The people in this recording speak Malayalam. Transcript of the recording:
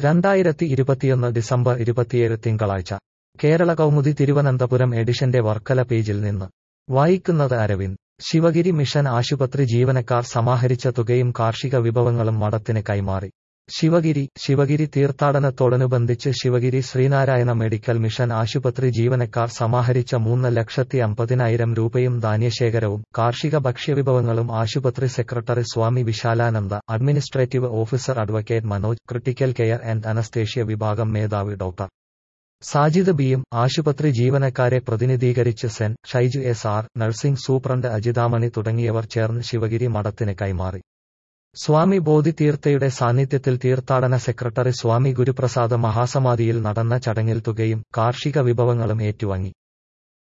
രണ്ടായിരത്തി ഇരുപത്തിയൊന്ന് ഡിസംബർ ഇരുപത്തിയേഴ് തിങ്കളാഴ്ച കേരള കൗമുദി തിരുവനന്തപുരം എഡിഷന്റെ വർക്കല പേജിൽ നിന്ന് വായിക്കുന്നത് അരവിന്ദ് ശിവഗിരി മിഷൻ ആശുപത്രി ജീവനക്കാർ സമാഹരിച്ച തുകയും കാർഷിക വിഭവങ്ങളും മഠത്തിന് കൈമാറി ശിവഗിരി ശിവഗിരി തീർത്ഥാടനത്തോടനുബന്ധിച്ച് ശിവഗിരി ശ്രീനാരായണ മെഡിക്കൽ മിഷൻ ആശുപത്രി ജീവനക്കാർ സമാഹരിച്ച മൂന്ന് ലക്ഷത്തി അമ്പതിനായിരം രൂപയും ധാന്യശേഖരവും കാർഷിക ഭക്ഷ്യവിഭവങ്ങളും ആശുപത്രി secretary Swami Vishalananda administrative officer advocate Manoj critical care and anaesthesia വിഭാഗം മേധാവി ഡോക്ടർ സാജിദ് ബിയും ആശുപത്രി ജീവനക്കാരെ പ്രതിനിധീകരിച്ച് Sen Shaiju S R nursing superintendent Ajithamani തുടങ്ങിയവർ ചേർന്ന് ശിവഗിരി മഠത്തിന് കൈമാറി സ്വാമി ബോധിതീർത്ഥയുടെ സാന്നിധ്യത്തിൽ തീർത്ഥാടന സെക്രട്ടറി സ്വാമി ഗുരുപ്രസാദ് മഹാസമാധിയിൽ നടന്ന ചടങ്ങിൽ തുകയും കാർഷിക വിഭവങ്ങളും ഏറ്റുവാങ്ങി